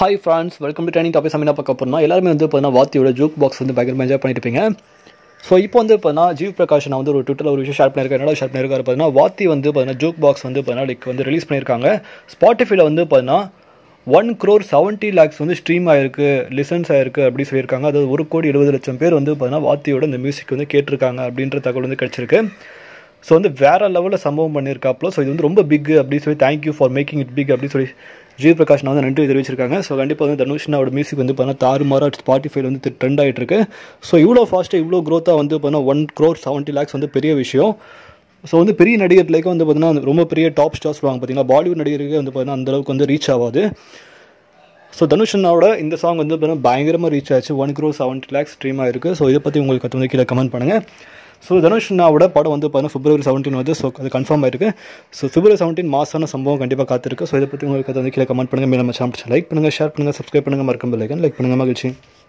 hi friends welcome to training topic என்ன பார்க்க போறோம்னா எல்லாருமே வந்து பார்த்தீங்கன்னா வாத்தியோட ஜோக் பாக்ஸ் வந்து பயங்கரமாக என்ஜாய் பண்ணிட்டு இருப்பீங்க ஸோ இப்போ வந்து பார்த்தீங்கன்னா ஜீவ் பிரகாஷ் நான் வந்து ஒரு ட்விட்டரில் ஒரு விஷயம் ஷேர் பண்ணியிருக்கேன் என்னோட ஷேர் பண்ணியிருக்காரு பார்த்தீங்கன்னா வாத்தி வந்து பார்த்தீங்கன்னா ஜோக் பாக்ஸ் வந்து பார்த்தீங்கன்னா லைக் வந்து ரிலீஸ் பண்ணியிருக்காங்க ஸ்பாட்டிஃபைல வந்து பார்த்தீங்கன்னா ஒன் க்ரோர் செவன்ட்டி லேக்ஸ் வந்து ஸ்ட்ரீம் ஆயிருக்கு லிசன்ஸ் ஆயிருக்கு அப்படி சொல்லியிருக்காங்க அதாவது ஒரு கோடி எழுபது லட்சம் பேர் வந்து பார்த்தீங்கன்னா வாத்தியோட இந்த மியூசிக் வந்து கேட்டிருக்காங்க அப்படின்ற தகவல் வந்து கிடச்சிருக்கு ஸோ வந்து வேற லெவலில் சம்பவம் பண்ணியிருக்காப்ல ஸோ இது வந்து ரொம்ப பிக் அப்படின்னு சொல்லி thank you for making it big அப்படின்னு சொல்லி ஜி பிரகாஷ் வந்து நன்றி தெரிவிச்சிருக்காங்க ஸோ கண்டிப்பாக வந்து தனுஷ்னாவோட மியூசிக் வந்து பார்த்தீங்கன்னா தாறுமாறாக ஸ்பாட்டிஃபைல வந்து ட்ரெண்ட் ஆகிட்டு இருக்கு ஸோ இவ்வளோ ஃபாஸ்ட்டாக இவ்வளோ க்ரோத்தாக வந்து பார்த்தீங்கன்னா ஒன் க்ரோர் செவன்ட்டி லேக்ஸ் வந்து பெரிய விஷயம் ஸோ வந்து பெரிய நடிகர்களுக்கு வந்து பார்த்தீங்கன்னா ரொம்ப பெரிய டாப் ஸ்டார்ஸ் சொல்லுவாங்க பார்த்தீங்கன்னா பாலிவுட் நடிகருக்கு வந்து பார்த்தீங்கன்னா அந்த அளவுக்கு வந்து ரீச் ஆகாது ஸோ தனுஷனோட இந்த சாங் வந்து பார்த்தீங்கன்னா பயங்கரமாக ரீச் ஆச்சு one crore seventy lakhs stream ஆயிருக்கு ஸோ இதை பற்றி உங்களுக்கு கற்று வந்து கீழே கமெண்ட் பண்ணுங்கள் ஸோ தனுஷ்னாவோட படம் வந்து பார்த்தீங்கன்னா பிப்ரவரி செவன்டீன் வந்து ஸோ அது கன்ஃபார்ம் ஆயிருக்கு ஸோ பிப்ரவரி செவன்டீன் மாசான சம்பவம் கண்டிப்பாக காத்திருக்கு ஸோ இதை பற்றி உங்களுக்கு கற்று வந்து கீழே கமெண்ட் பண்ணுங்கள் மேலே நம்ம சேனல் லைக் பண்ணுங்கள் ஷேர் பண்ணுங்கள் சப்ஸ்கிரைப் பண்ணுங்கள் மறக்கும் லைக் பண்ணுங்கள் மகிழ்ச்சி